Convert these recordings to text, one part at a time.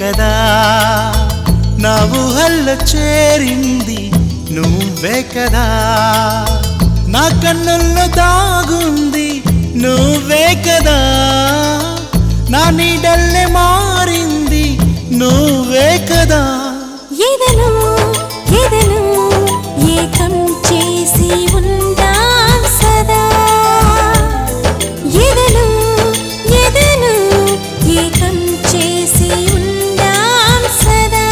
కదా నా ఊహల్లో చేరింది నువ్వే కదా నా కన్నుల్లో దాగుంది నువ్వే కదా నా నీడల్లే మారింది నువ్వే కదా ఎదను ఎదను ఏకం చేసి ఉందాం సదా ఎదను ఎదను ఏకం చేసి ఉందాం సదా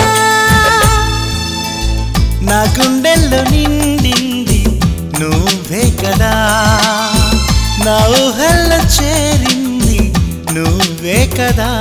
నా గుండెల్లో నిండింది నువ్వే కదా నా ఊహల్లో చేరింది నువ్వే కదా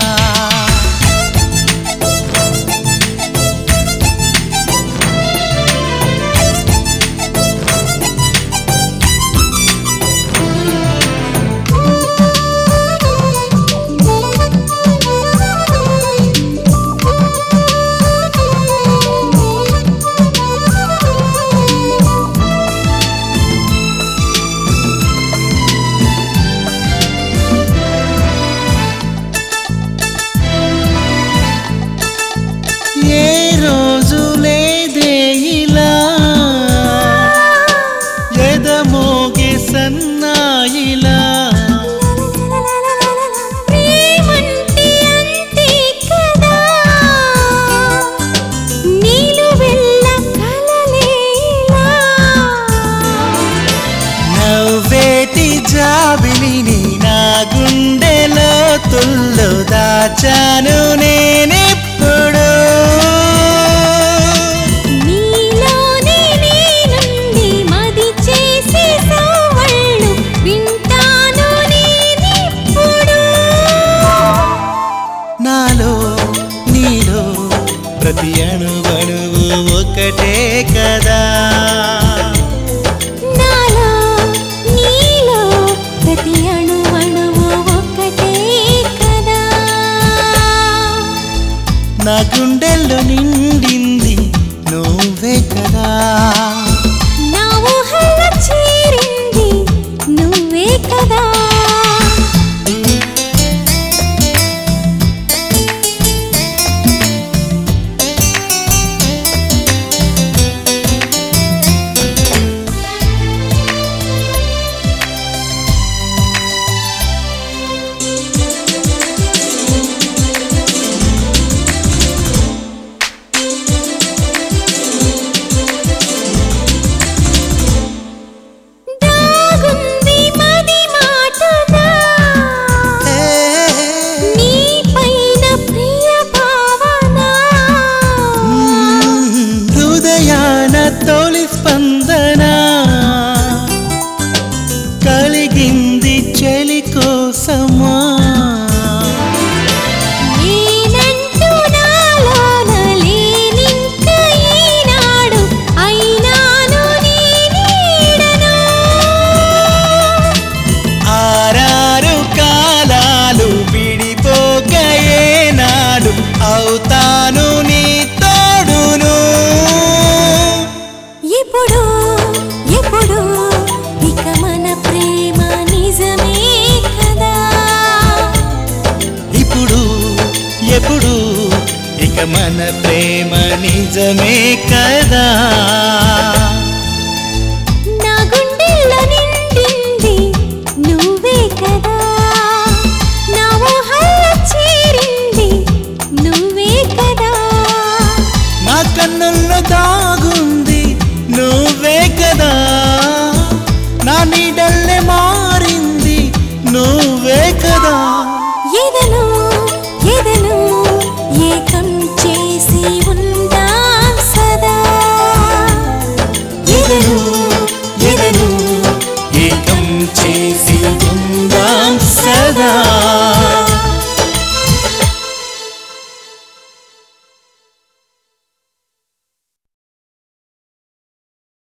ఏ రోజు లేదే ఇలా ఎదమోగే సన్నాయిలా ప్రేమంటే అంతే కదా నీలు వెళ్ళ కలలేలా నవ్వేటి జాబిలిని నా గుండెలో తుల్లో దాచాను నేనెప్పుడు నీలోనే నేనుండి మది చేసే సవళ్ళు వింటాను నేనిప్పుడు నాలో నీలో ప్రతి అణువణువు ఒకటే కదా నాలో నీలో ప్రతి అణు అణువు ఒక్కటే కదా నా గుండెల్లో నిండింది నువ్వే కదా నా ఊహల్లో చేరింది నువ్వే కదా దాగుంది మది మాటదా నీ పైన ప్రియ భావన హృదయాన తొలి స్పందన కలిగింది చెలి కోసమా నేనంటూ నాలోన లేనింక ఈనాడు అయినాను నీ నీడను ఆరారు కాలాలు విడిపోక ఏనాడు అవుతాను నీ తోడును ఇప్పుడు ఎప్పుడు ఇక మన ప్రేమ నిజమే కదా ఇప్పుడు ఎప్పుడు ఇక మన ప్రేమ నిజమే కదా నా గుండెల్లో నిండింది నువ్వే కదా నా ఊహల్లో చేరింది నువ్వే కదా నా కన్నుల్లో దాగుంది నువ్వే కదా నా నీడల్లే మారింది నువ్వే కదా ఎదను ఎదను ఏకం చేసి ఉందాం సదా ఎదను ఎదను ఏకం చేసి ఉందాం సదా